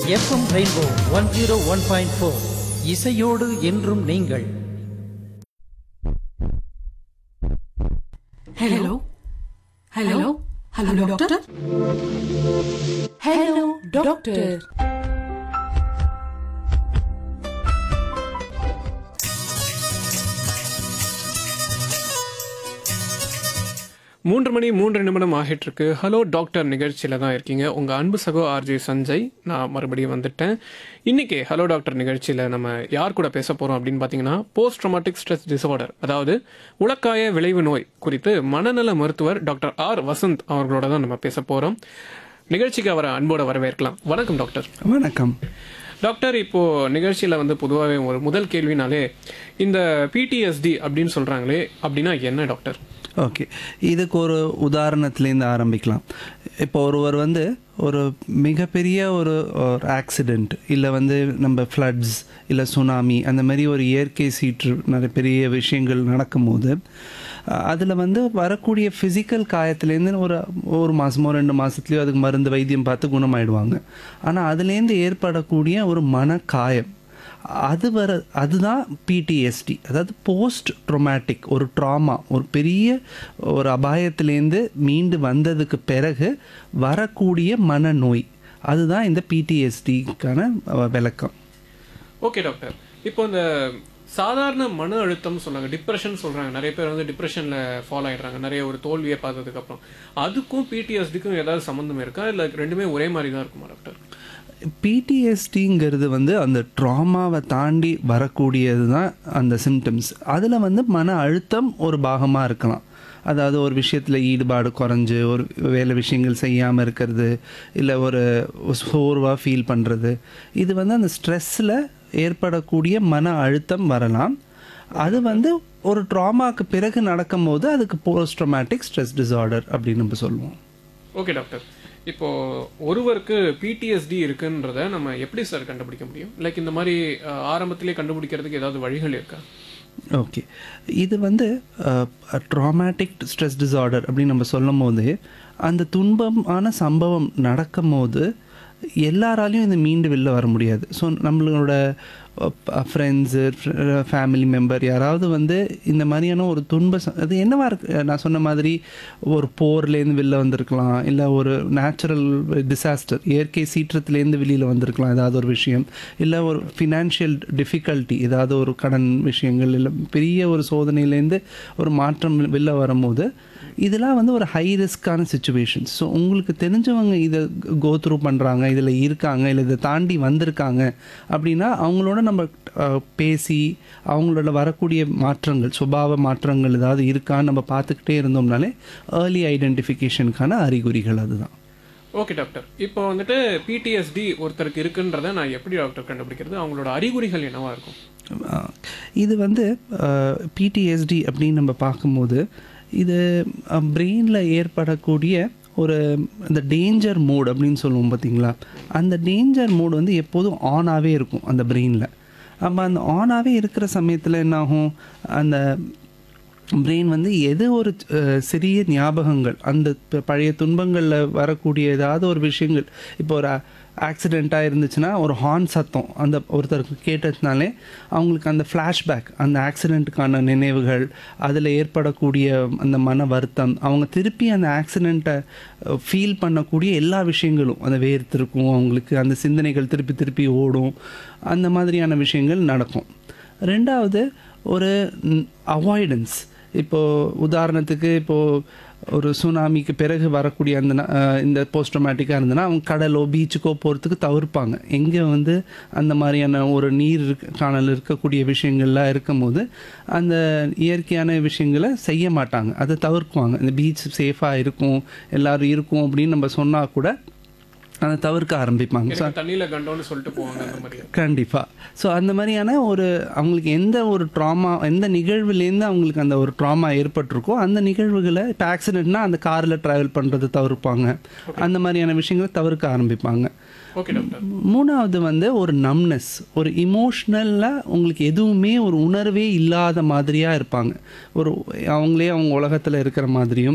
FM rainbow one zero one point four இசையோடு என்றும் நீங்கள் hello hello hello doctor hello doctor மூன்று மணி மூன்று நிமிடம் ஆகிட்டு இருக்கு ஹலோ டாக்டர் நிகழ்ச்சியில தான் இருக்கீங்க உங்க அன்பு சகோ ஆர்ஜே சஞ்சய் நான் மறுபடியும் வந்துட்டேன் இன்னைக்கு ஹலோ டாக்டர் நிகழ்ச்சியில நம்ம யார் கூட பேச போறோம் அப்படின்னு பாத்தீங்கன்னா போஸ்ட் ட்ராமாட்டிக் ஸ்ட்ரெஸ் டிசார்டர் அதாவது உலக்காய விளைவு நோய் குறித்து மனநல மருத்துவர் டாக்டர் ஆர் வசந்த் அவர்களோட தான் நம்ம பேச போறோம் நிகழ்ச்சிக்கு அவரை அன்போட வரவேற்கலாம் வணக்கம் டாக்டர் வணக்கம் டாக்டர் இப்போ நிகழ்ச்சியில வந்து பொதுவாகவே ஒரு முதல் கேள்வினாலே இந்த பிடிஎஸ்டி அப்படின்னு சொல்றாங்களே அப்படின்னா என்ன டாக்டர் ஓகே இதுக்கு ஒரு உதாரணத்துலேருந்து ஆரம்பிக்கலாம் இப்போ ஒருவர் வந்து ஒரு மிகப்பெரிய ஒரு ஆக்சிடெண்ட் இல்லை வந்து நம்ம ஃப்ளட்ஸ் இல்லை சுனாமி அந்த மாதிரி ஒரு இயற்கை சீற்று நிறைய பெரிய விஷயங்கள் நடக்கும்போது அதில் வந்து வரக்கூடிய ஃபிசிக்கல் காயத்துலேருந்து ஒரு ஒரு மாதமோ ரெண்டு மாதத்துலேயோ அதுக்கு மருந்து வைத்தியம் பார்த்து குணமாயிடுவாங்க ஆனால் அதுலேருந்து ஏற்படக்கூடிய ஒரு மனக்காயம் அது வர அதுதான் பிடிஎஸ்டி அதாவது போஸ்ட் ட்ரொமேட்டிக் ஒரு ட்ராமா ஒரு பெரிய ஒரு அபாயத்திலேருந்து மீண்டு வந்ததுக்கு பிறகு வரக்கூடிய மனநோய் அதுதான் இந்த பிடிஎஸ்டிக்கான விளக்கம் ஓகே டாக்டர் இப்போ இந்த சாதாரண மன அழுத்தம் சொன்னாங்க டிப்ரெஷன் சொல்றாங்க நிறைய பேர் வந்து டிப்ரெஷன்ல ஃபாலோ ஆயிடுறாங்க நிறைய ஒரு தோல்வியை பார்த்ததுக்கு அப்புறம் அதுக்கும் பிடிஎஸ்டிக்கும் ஏதாவது சம்மந்தம் இருக்கா இல்ல ரெண்டுமே ஒரே மாதிரி தான் இருக்குமா டாக்டர் பிடிஎஸ்டிங்கிறது வந்து அந்த ட்ராமாவை தாண்டி வரக்கூடியது தான் அந்த சிம்டம்ஸ் அதில் வந்து மன அழுத்தம் ஒரு பாகமாக இருக்கலாம் அதாவது ஒரு விஷயத்தில் ஈடுபாடு குறைஞ்சு ஒரு வேலை விஷயங்கள் செய்யாமல் இருக்கிறது இல்லை ஒரு சோர்வாக ஃபீல் பண்ணுறது இது வந்து அந்த ஸ்ட்ரெஸ்ஸில் ஏற்படக்கூடிய மன அழுத்தம் வரலாம் அது வந்து ஒரு ட்ராமாக்கு பிறகு நடக்கும்போது அதுக்கு போஸ்ட் ட்ராமேட்டிக் ஸ்ட்ரெஸ் டிசார்டர் அப்படின்னு நம்ம சொல்லுவோம் ஓகே டாக்டர் இப்போ ஒருவருக்கு பிடிஎஸ்டி இருக்குன்றத நம்ம எப்படி சார் கண்டுபிடிக்க முடியும் லைக் இந்த மாதிரி அஹ், ஆரம்பத்திலே கண்டுபிடிக்கிறதுக்கு ஏதாவது வழிகள் இருக்கா ஓகே இது வந்து ட்ராமேட்டிக் ஸ்ட்ரெஸ் டிசார்டர் அப்படின்னு நம்ம சொல்லும் போது அந்த துன்பமான சம்பவம் நடக்கும் போது எல்லாராலையும் இந்த மீண்டு வெளில வர முடியாது ஸோ நம்மளோட ஃப்ரெண்ட்ஸு ஃபேமிலி மெம்பர் யாராவது வந்து இந்த மாதிரியான ஒரு துன்ப ச- அது என்னவா இருக்கு நான் சொன்ன மாதிரி ஒரு போர்லேருந்து வெளில வந்திருக்கலாம் இல்லை ஒரு நேச்சுரல் டிசாஸ்டர் இயற்கை சீற்றத்துலேருந்து வெளியில் வந்திருக்கலாம் ஏதாவது ஒரு விஷயம் இல்லை ஒரு ஃபினான்ஷியல் டிஃபிகல்ட்டி ஏதாவது ஒரு கடன் விஷயங்கள் இல்லை பெரிய ஒரு சோதனையிலேருந்து ஒரு மாற்றம் வெளில வரும்போது இதெல்லாம் வந்து ஒரு ஹை ரிஸ்க்கான சுச்சுவேஷன்ஸ் ஸோ உங்களுக்கு தெரிஞ்சவங்க இதை கோ த்ரூ பண்ணுறாங்க இதில் இருக்காங்க இல்லை இதை தாண்டி வந்திருக்காங்க அப்படின்னா அவங்களோட நம்ம அஹ், பேசி அவங்களோட வரக்கூடிய மாற்றங்கள் சுபாவ மாற்றங்கள் ஏதாவது இருக்கான்னு நம்ம பார்த்துக்கிட்டே இருந்தோம்னாலே ஏர்லி ஐடென்டிஃபிகேஷனுக்கான அறிகுறிகள் அதுதான் ஓகே டாக்டர் இப்போ வந்துட்டு பிடிஎஸ்டி ஒருத்தருக்கு இருக்குன்றத நான் எப்படி டாக்டர் கண்டுபிடிக்கிறது அவங்களோட அறிகுறிகள் என்னவா இருக்கும் அஹ், இது வந்து பிடிஎஸ்டி அப்படின்னு நம்ம பார்க்கும்போது இது பிரெயினில் ஏற்படக்கூடிய ஒரு அந்த டேஞ்சர் மோட் அப்படின்னு சொல்லுவோம் பார்த்தீங்களா அந்த டேஞ்சர் மோட் வந்து எப்போதும் ஆனாகவே இருக்கும் அந்த பிரெயினில் அப்போ அந்த ஆனாகவே இருக்கிற சமயத்தில் என்னாகும் அந்த பிரெயின் வந்து எது ஒரு அஹ், சிறிய ஞாபகங்கள் அந்த ப- பழைய துன்பங்களில் வரக்கூடிய ஏதாவது ஒரு விஷயங்கள் இப்போ ஒரு ஆக்சிடெண்ட்டாக இருந்துச்சுன்னா ஒரு ஹார்ன் சத்தம் அந்த ஒருத்தருக்கு கேட்டதுனாலே அவங்களுக்கு அந்த ஃப்ளாஷ்பேக் அந்த ஆக்சிடெண்ட்டுக்கான நினைவுகள் அதில் ஏற்படக்கூடிய அந்த மன வருத்தம் அவங்க திருப்பி அந்த ஆக்சிடெண்ட்டை ஃபீல் பண்ணக்கூடிய எல்லா விஷயங்களும் அந்த வேர்த்திருக்கும் அவங்களுக்கு அந்த சிந்தனைகள் திருப்பி திருப்பி ஓடும் அந்த மாதிரியான விஷயங்கள் நடக்கும் ரெண்டாவது ஒரு அவாய்டன்ஸ் இப்போது உதாரணத்துக்கு இப்போது ஒரு சுனாமிக்கு பிறகு வரக்கூடிய அந்த ந- அஹ் இந்த போஸ்ட் ட்ரோமேட்டிக்காக இருந்ததுன்னா அவங்க கடலோ பீச்சுக்கோ போகிறதுக்கு தவிர்ப்பாங்க எங்கே வந்து அந்த மாதிரியான ஒரு நீர் இருக்க- காணல் இருக்கக்கூடிய விஷயங்கள்லாம் இருக்கும்போது அந்த இயற்கையான விஷயங்களை செய்ய மாட்டாங்க அதை தவிர்க்குவாங்க இந்த பீச் சேஃபாக இருக்கும் எல்லாரும் இருக்கும் அப்படின்னு நம்ம சொன்னால் கூட அதை தவிர்க்க ஆரம்பிப்பாங்க ஸோ எனக்கு தண்ணியில கண்டோன்னு சொல்லிட்டு போவாங்க அந்த மாதிரி கண்டிப்பாக ஸோ அந்த மாதிரியான ஒரு அவங்களுக்கு எந்த ஒரு ட்ராமா எந்த நிகழ்வுலேருந்து அவங்களுக்கு அந்த ஒரு ட்ராமா ஏற்பட்டிருக்கோ அந்த நிகழ்வுகளை இப்போ ஆக்சிடென்ட்னா அந்த காரில் ட்ராவல் பண்ணுறது தவிர்ப்பாங்க அந்த மாதிரியான விஷயங்களை தவிர்க்க ஆரம்பிப்பாங்க ஓகே டாக்டர் மூணாவது வந்து ஒரு நம்னஸ் ஒரு இமோஷ்னலாக உங்களுக்கு எதுவுமே ஒரு உணர்வே இல்லாத மாதிரியாக இருப்பாங்க ஒரு அவங்களே அவங்க உலகத்தில் இருக்கிற மாதிரியும்